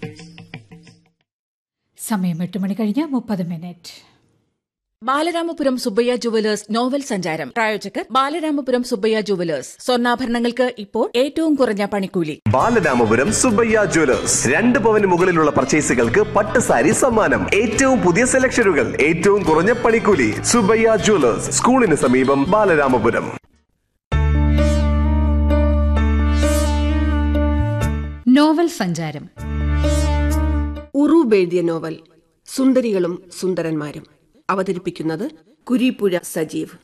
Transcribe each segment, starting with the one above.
സമയം എട്ട് മണി കഴിഞ്ഞ് മുപ്പത് minute Balaramapuram Subbaiah jewellers novel സഞ്ചാരം പ്രായോജകർ ബാലരാമപുരം സുബ്ബയ്യ ജുവലേഴ്സ് സ്വർണ്ണാഭരണങ്ങൾക്ക് ഇപ്പോൾ ഏറ്റവും കുറഞ്ഞ പണിക്കൂലി ബാലരാമപുരം സുബ്ബയ്യ ജ്വല്ലേഴ്സ് രണ്ട് പവന് മുകളിലുള്ള പർച്ചേസുകൾക്ക് പട്ട് സാരി സമ്മാനം ഏറ്റവും പുതിയ സെലക്ഷനുകൾ ഏറ്റവും കുറഞ്ഞ പണിക്കൂലി സുബ്ബയ്യ ജ്വല്ലേഴ്സ് സ്കൂളിന് സമീപം ബാലരാമപുരം നോവൽ സഞ്ചാരം ഉറൂബ് എഴുതിയ നോവൽ സുന്ദരികളും സുന്ദരന്മാരും അവതരിപ്പിക്കുന്നത് കുരീപ്പുഴ സജീവ്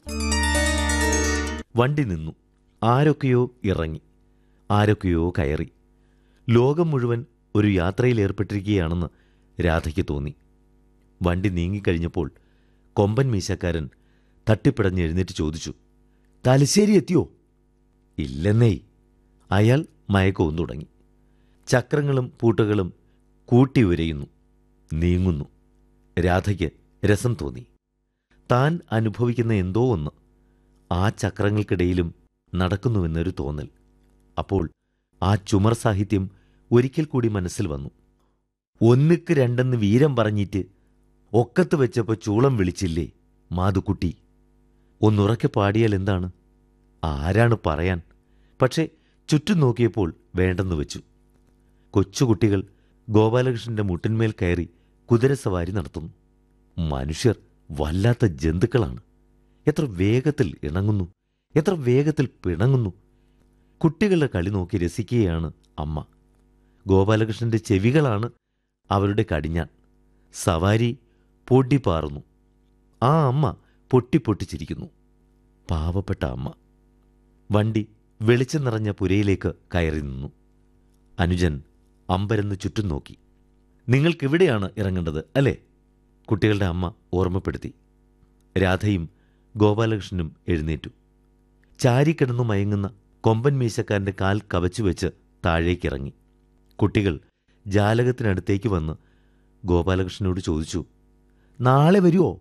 വണ്ടി നിന്നു ആരൊക്കെയോ ഇറങ്ങി ആരൊക്കെയോ കയറി ലോകം മുഴുവൻ ഒരു യാത്രയിൽ ഏർപ്പെട്ടിരിക്കുകയാണെന്ന് രാധയ്ക്ക് തോന്നി വണ്ടി നീങ്ങിക്കഴിഞ്ഞപ്പോൾ കൊമ്പൻ മീശക്കാരൻ തട്ടിപ്പിടഞ്ഞ് എഴുന്നേറ്റ് ചോദിച്ചു തലശ്ശേരി എത്തിയോ ഇല്ലെന്നേ അയാൾ മയക്കവും തുടങ്ങി ചക്രങ്ങളും പൂട്ടുകളും കൂട്ടി ഉരയുന്നു നീങ്ങുന്നു രാധയ്ക്ക് രസം തോന്നി താൻ അനുഭവിക്കുന്ന എന്തോ ഒന്ന് ആ ചക്രങ്ങൾക്കിടയിലും നടക്കുന്നുവെന്നൊരു തോന്നൽ അപ്പോൾ ആ ചുമർ സാഹിത്യം ഒരിക്കൽ കൂടി മനസ്സിൽ വന്നു ഒന്നുക്ക് രണ്ടെന്ന് വീരം പറഞ്ഞിട്ട് ഒക്കത്ത് വെച്ചപ്പോൾ ചൂളം വിളിച്ചില്ലേ മാതുക്കുട്ടി ഒന്നുറക്കെ പാടിയാൽ എന്താണ് ആരാണ് പറയാൻ പക്ഷേ ചുറ്റും നോക്കിയപ്പോൾ വേണ്ടെന്ന് വെച്ചു കൊച്ചുകുട്ടികൾ ഗോപാലകൃഷ്ണന്റെ മുട്ടിന്മേൽ കയറി കുതിരസവാരി നടത്തുന്നു മനുഷ്യർ വല്ലാത്ത ജന്തുക്കളാണ് എത്ര വേഗത്തിൽ ഇണങ്ങുന്നു എത്ര വേഗത്തിൽ പിണങ്ങുന്നു കുട്ടികളുടെ കളി നോക്കി രസിക്കുകയാണ് അമ്മ ഗോപാലകൃഷ്ണന്റെ ചെവികളാണ് അവരുടെ കടിഞ്ഞാൻ സവാരി പൊടിപ്പാറുന്നു ആ അമ്മ പൊട്ടിപ്പൊട്ടിച്ചിരിക്കുന്നു പാവപ്പെട്ട അമ്മ വണ്ടി വെളിച്ചം നിറഞ്ഞ പുരയിലേക്ക് കയറി നിന്നു അനുജൻ അമ്പരന്ന് ചുറ്റും നോക്കി നിങ്ങൾക്കിവിടെയാണ് ഇറങ്ങേണ്ടത് അല്ലേ കുട്ടികളുടെ അമ്മ ഓർമ്മപ്പെടുത്തി രാധയും ഗോപാലകൃഷ്ണനും എഴുന്നേറ്റു ചാരിക്കിടന്നു മയങ്ങുന്ന കൊമ്പൻ മീശക്കാരൻ്റെ കാൽ കവച്ചു വെച്ച് താഴേക്കിറങ്ങി കുട്ടികൾ ജാലകത്തിനടുത്തേക്ക് വന്ന് ഗോപാലകൃഷ്ണനോട് ചോദിച്ചു നാളെ വരുമോ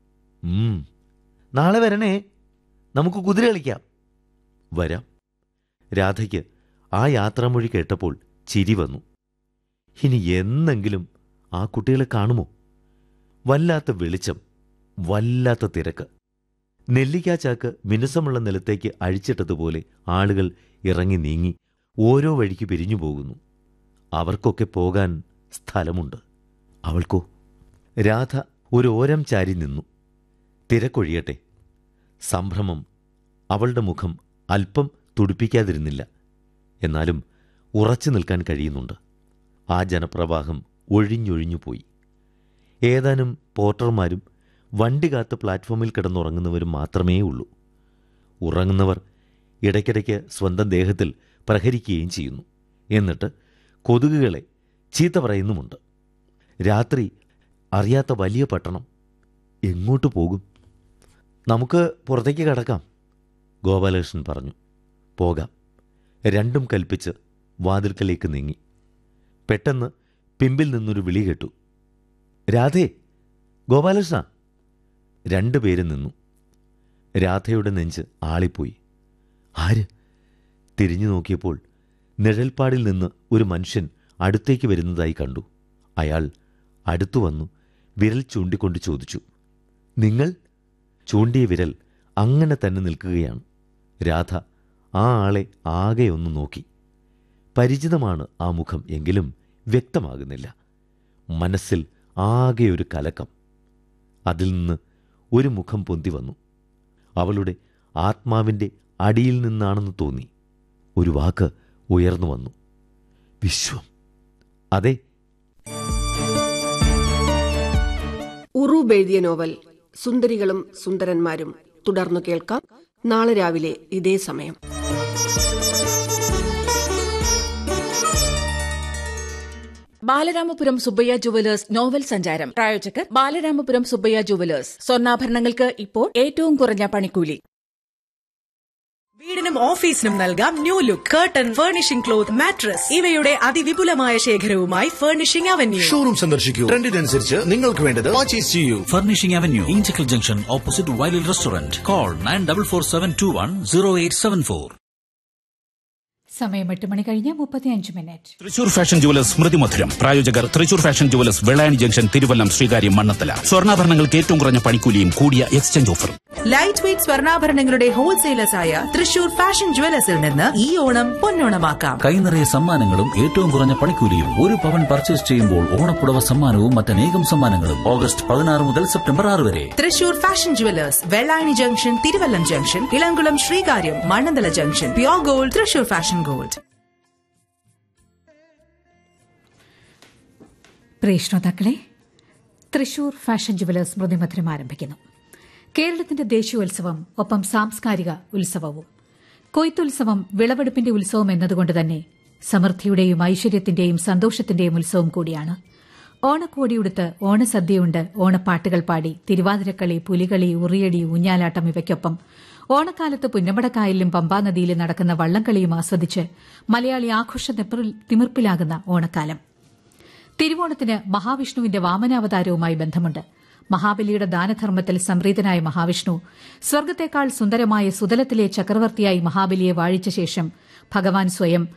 ഉം നാളെ വരണേ നമുക്ക് കുതിര കളിക്കാം വരാം രാധയ്ക്ക് ആ യാത്രാമൊഴി കേട്ടപ്പോൾ ചിരി വന്നു ഇനി എന്നെങ്കിലും ആ കുട്ടികളെ കാണുമോ വല്ലാത്ത വെളിച്ചം വല്ലാത്ത തിരക്ക് നെല്ലിക്കാച്ചാക്ക് മിനുസമുള്ള നിലത്തേക്ക് അഴിച്ചിട്ടതുപോലെ ആളുകൾ ഇറങ്ങി നീങ്ങി ഓരോ വഴിക്ക് പിരിഞ്ഞു പോകുന്നു അവർക്കൊക്കെ പോകാൻ സ്ഥലമുണ്ട് അവൾക്കോ രാധ ഒരു ഓരം ചാരി നിന്നു തിരക്കൊഴിയട്ടെ സംഭ്രമം അവളുടെ മുഖം അല്പം തുടിപ്പിക്കാതിരുന്നില്ല എന്നാലും ഉറച്ചു നിൽക്കാൻ കഴിയുന്നുണ്ട് ആ ജനപ്രവാഹം ഒഴിഞ്ഞൊഴിഞ്ഞു പോയി ഏതാനും പോർട്ടർമാരും വണ്ടി കാത്ത് പ്ലാറ്റ്ഫോമിൽ കിടന്നുറങ്ങുന്നവരും മാത്രമേ ഉള്ളൂ ഉറങ്ങുന്നവർ ഇടയ്ക്കിടയ്ക്ക് സ്വന്തം ദേഹത്തിൽ പ്രഹരിക്കുകയും ചെയ്യുന്നു എന്നിട്ട് കൊതുകുകളെ ചീത്ത പറയുന്നുമുണ്ട് രാത്രി അറിയാത്ത വലിയ പട്ടണം എങ്ങോട്ട് പോകും നമുക്ക് പുറത്തേക്ക് കടക്കാം ഗോപാലകൃഷ്ണൻ പറഞ്ഞു പോകാം രണ്ടും കൽപ്പിച്ച് വാതിൽക്കലേക്ക് നീങ്ങി പെട്ടെന്ന് പിമ്പിൽ നിന്നൊരു വിളി കേട്ടു രാധേ ഗോപാലകൃഷ്ണ രണ്ടുപേരും നിന്നു രാധയുടെ നെഞ്ച് ആളിപ്പോയി ആര് തിരിഞ്ഞു നോക്കിയപ്പോൾ നിഴൽപ്പാടിൽ നിന്ന് ഒരു മനുഷ്യൻ അടുത്തേക്ക് വരുന്നതായി കണ്ടു അയാൾ അടുത്തു വന്നു വിരൽ ചൂണ്ടിക്കൊണ്ട് ചോദിച്ചു നിങ്ങൾ ചൂണ്ടിയ വിരൽ അങ്ങനെ തന്നെ നിൽക്കുകയാണ് രാധ ആ ആളെ ആകെ ഒന്ന് നോക്കി പരിചിതമാണ് ആ മുഖം എങ്കിലും വ്യക്തമാകുന്നില്ല മനസ്സിൽ ആകെ ഒരു കലക്കം അതിൽ നിന്ന് ഒരു മുഖം പൊന്തി വന്നു അവളുടെ ആത്മാവിൻ്റെ അടിയിൽ നിന്നാണെന്ന് തോന്നി ഒരു വാക്ക് ഉയർന്നു വന്നു വിശ്വം അതെ ഉറൂബ് എഴുതിയ നോവൽ സുന്ദരികളും സുന്ദരന്മാരും തുടർന്നു കേൾക്കാം നാളെ രാവിലെ ഇതേ സമയം ബാലരാമപുരം സുബ്ബയ്യ ജുവലേഴ്സ് നോവൽ സഞ്ചാരം പ്രായോജകർ ബാലരാമപുരം സുബ്ബയ്യ ജുവലേഴ്സ് സ്വർണ്ണാഭരണങ്ങൾക്ക് ഇപ്പോൾ ഏറ്റവും കുറഞ്ഞ പണിക്കൂലി വീടിനും ഓഫീസിനും നൽകാം new look curtain furnishing cloth mattress ഇവയുടെ അതിവിപുലമായ ശേഖരവുമായി ഫർണിഷിംഗ് അവന്യൂ ഷോറൂം സന്ദർശിക്കൂ ട്രെൻഡിനനുസരിച്ച് നിങ്ങൾക്ക് വേണ്ടത് പർച്ചേസ് ചെയ്യൂ Furnishing Avenue, Inchicle Junction, opposite Wild Restaurant. Call 9447210874. സമയം എട്ട് മണി കഴിഞ്ഞ് മുപ്പത്തിയഞ്ച് മിനിറ്റ് തൃശൂർ ഫാഷൻ ജുവലേഴ്സ് സ്മൃതി മധുരം പ്രായോജകർ Thrissur fashion jewellers Vellayani junction Thiruvallam Sreekaryam Mannathala സ്വർണ്ണാഭരണങ്ങൾക്ക് ഏറ്റവും കുറഞ്ഞ പണിക്കൂലിയും കൂടിയ എക്സ്ചേഞ്ച് ഓഫറും ലൈറ്റ് വെയ്റ്റ് സ്വർണ്ണാഭരണങ്ങളുടെ ഹോൾസെയിലേഴ്സായ തൃശൂർ ഫാഷൻ ജുവലേഴ്സിൽ നിന്ന് ഈ ഓണം പൊന്നോണമാക്കാം കൈനിറയ സമ്മാനങ്ങളും ഏറ്റവും കുറഞ്ഞ പണിക്കൂലിയും ഒരു പവൻ പർച്ചേസ് ചെയ്യുമ്പോൾ ഓണപ്പുടവ സമ്മാനവും മറ്റനേകം സമ്മാനങ്ങളും ഓഗസ്റ്റ് പതിനാറ് മുതൽ സെപ്റ്റംബർ ആറ് വരെ Thrissur fashion jewellers Vellayani junction Thiruvallam junction Ilamkulam Sreekaryam Mannanthala junction pure gold Thrissur fashion gold പ്രിയ ശ്രോതാക്കളെ തൃശൂർ ഫാഷൻ ജുവലേഴ്സ് സ്മൃതിമധുരം ആരംഭിക്കുന്നു കേരളത്തിന്റെ ദേശീയോത്സവം ഒപ്പം സാംസ്കാരിക ഉത്സവവും കൊയ്ത്തുത്സവം വിളവെടുപ്പിന്റെ ഉത്സവം എന്നതുകൊണ്ട് തന്നെ സമൃദ്ധിയുടെയും ഐശ്വര്യത്തിന്റെയും സന്തോഷത്തിന്റെയും ഉത്സവം കൂടിയാണ് ഓണക്കോടിയുടുത്ത് ഓണസദ്യയുണ്ട് ഓണപ്പാട്ടുകൾ പാടി തിരുവാതിരക്കളി പുലികളി ഉറിയടി ഊഞ്ഞാലാട്ടം ഇവയ്ക്കൊപ്പം ഓണക്കാലത്ത് പുന്നമടക്കായലിലും പമ്പാനദിയിലും നടക്കുന്ന വള്ളംകളിയും ആസ്വദിച്ച് മലയാളി ആഘോഷ നിപ്പിറിൽ- തിമിർപ്പിലാകുന്ന ഓണക്കാലം തിരുവോണത്തിന് മഹാവിഷ്ണുവിന്റെ വാമനാവതാരവുമായി ബന്ധമുണ്ട് മഹാബലിയുടെ ദാനധർമ്മത്തിൽ സംപ്രീതനായ മഹാവിഷ്ണു സ്വർഗത്തേക്കാൾ സുന്ദരമായ സുതലത്തിലെ ചക്രവർത്തിയായി മഹാബലിയെ വാഴിച്ച ശേഷം ഭഗവാൻ സ്വയം